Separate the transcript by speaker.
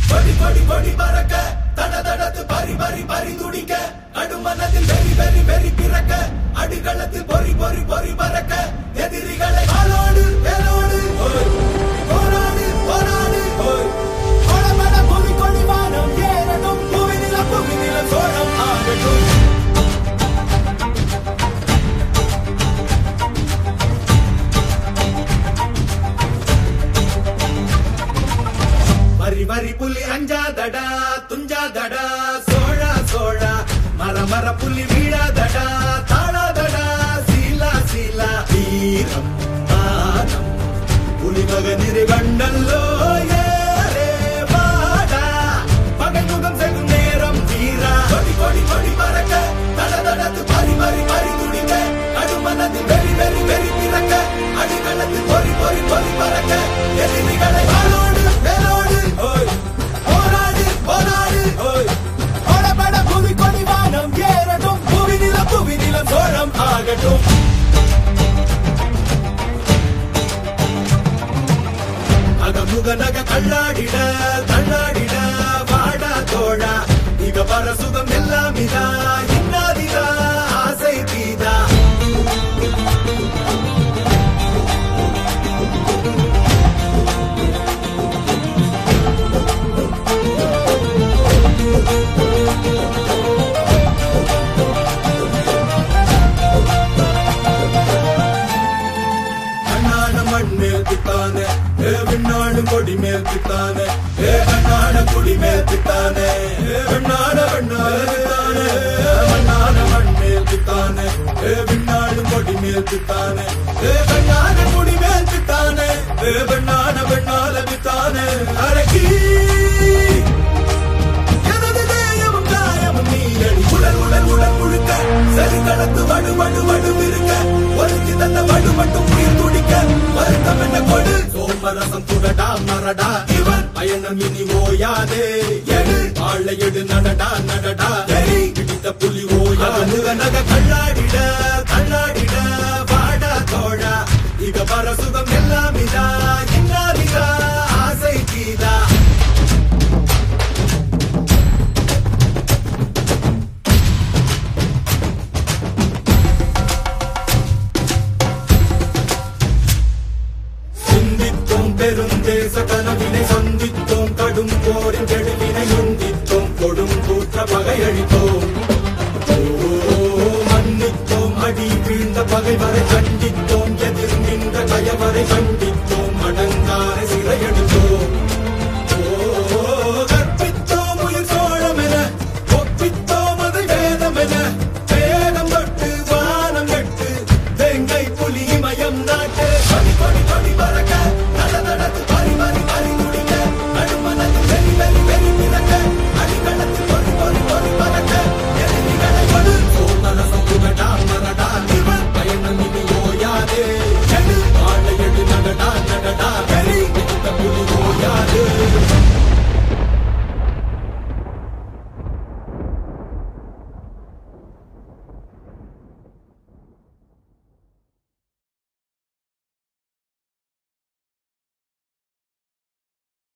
Speaker 1: கொடி கொடி கொடி பறக்க தட தடத்து பறி பறி பறி துடிக்க கடுமனத்தில் வெறி வெறி வெறி பிறக்க அடிகளத்தில் பொறி பொறி பொறி பறக்க எதிரிகளை ஆளோடு வேலோடு ஓய். போராடு போராடு ஓய். கொடபட புவி கொடி வானம் ஏறட்டும் புவி நில புவி நில சோழம் ஆகட்டும் வரி வரி புலி அஞ்சாதடா துஞ்சாதடா சோழா சோழா மர மர புலி வீழாதடா தாழாதடா சீலா சீலா வீரம் மானம் புலி மகனிரு கண்டல்லோ ஏறே வாடா பகை முகம் செல்லும் நேரம் வீரா கொடி கொடி கொடி பறக்க தட தடத்து பறி பறி பறி துடிக்க கடுமனத்தில் வெறி வெறி வெறி பிறக்க அடிகளத்தில் பொறி பொறி பொறி பறக்க எதிரிகளை வாளோடு வேலோடு ஓய் போராடு போராடு ஓய் ஓடபட புவி கொடி வானம் ஏறட்டும் புவி நில புவி நில சோழம் ஆகட்டும் அகமுக நக கண்ணாடிட கண்ணாடிட வாடா தோழா இக வர சுகம் எல்லாம் இதா இன்னாதிதா ஆசை தீதா அண்ணான மண் மேல் தித்தானே ஏ விண்ணாடு கொடி மேல் தித்தானே ஏ அண்ணான குடி மேல் தித்தானே ஏ விண்ணாட வெண்ணாடு தித்தானே மண்ணான மண் மேல் தித்தானே ஏ விண்ணாடு கொடி மேல் தித்தானே ஏ வெண்ணான குடி மேல் தித்தானே ஏ வெண்ணான வெண்ணால வித்தானே அரக்கி எனது தேயமும் காயமும் நீயடி உடல் உடல் உடல் முழுக்க சரி கடத்து வடு வடு வடு இருக்க ஒருத்தி தந்த வடு மட்டும் உயிர் துடிக்க வருத்தம் என்ன கொடு சோமரசம் துடடா மரடா இவன் பயணம் இனி ஓயாதே எடு வாழை எடு நடடா நடடா எரி பிடித்த புலி ஓயா நக நக கண்ணாடி